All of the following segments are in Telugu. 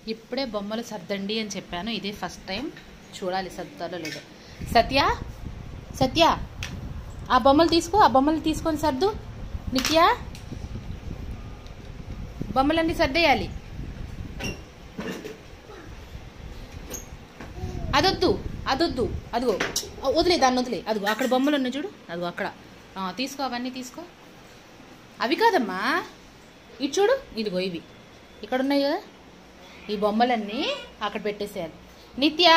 ఇప్పుడే బొమ్మలు సర్దండి అని చెప్పాను ఇదే ఫస్ట్ టైం చూడాలి సర్దాలో లేదో సత్య సత్య ఆ బొమ్మలు తీసుకో ఆ బొమ్మలు తీసుకొని సర్దు నిత్య బొమ్మలన్నీ సర్దేయాలి అదొద్దు అదొద్దు అదిగో ఆ, వదిలే దాన్ని వదిలే అదిగో అక్కడ బొమ్మలు ఉన్నాయి చూడు అదిగో అక్కడ ఆ, తీసుకో అవన్నీ తీసుకో అవి కాదమ్మా ఇటు చూడు ఇదిగో ఇవి ఇక్కడ ఉన్నాయి కదా ఈ బొమ్మలన్నీ అక్కడ పెట్టేసేయాలి నిత్య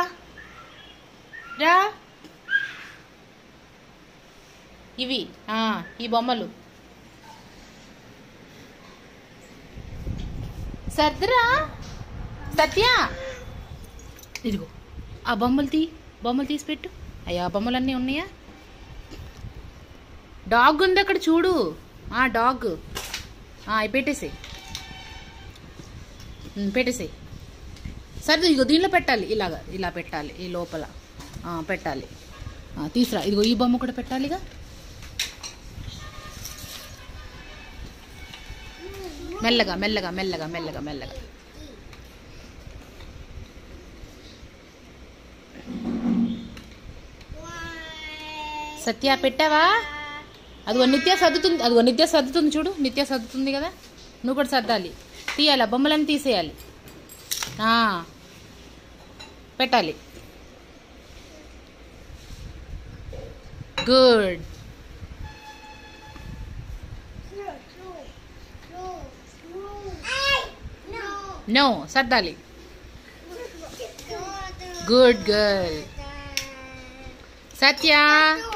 రా ఇవి ఆ, ఈ బొమ్మలు సర్దురా సత్య ఇదిగో ఆ బొమ్మలు తీ బొమ్మలు తీసి పెట్టు అయ్యా ఆ బొమ్మలన్నీ ఉన్నాయా డాగ్ ఉంది అక్కడ చూడు ఆ డాగ్ ఆ, అవి పెట్టేసేయ్ ఉమ్, పెట్టేసేయ్ సరే ఇదిగో దీనిలో పెట్టాలి ఇలాగా ఇలా పెట్టాలి ఈ లోపల ఆ, పెట్టాలి ఆ, తీసురా ఇదిగో ఈ బొమ్మ కూడా పెట్టాలిగా మెల్లగా మెల్లగా మెల్లగా మెల్లగా మెల్లగా సత్య పెట్టావా అదిగో నిత్య సర్దుతుంది అదిగో నిత్య సర్దుతుంది చూడు నిత్య సర్దుతుంది కదా నువ్వు కూడా సర్దాలి తీయాలి ఆ బొమ్మలన్నీ తీసేయాలి ఆ, పెట్టాలి గుడ్ నో సర్దాలి గుడ్ గర్ల్ సత్య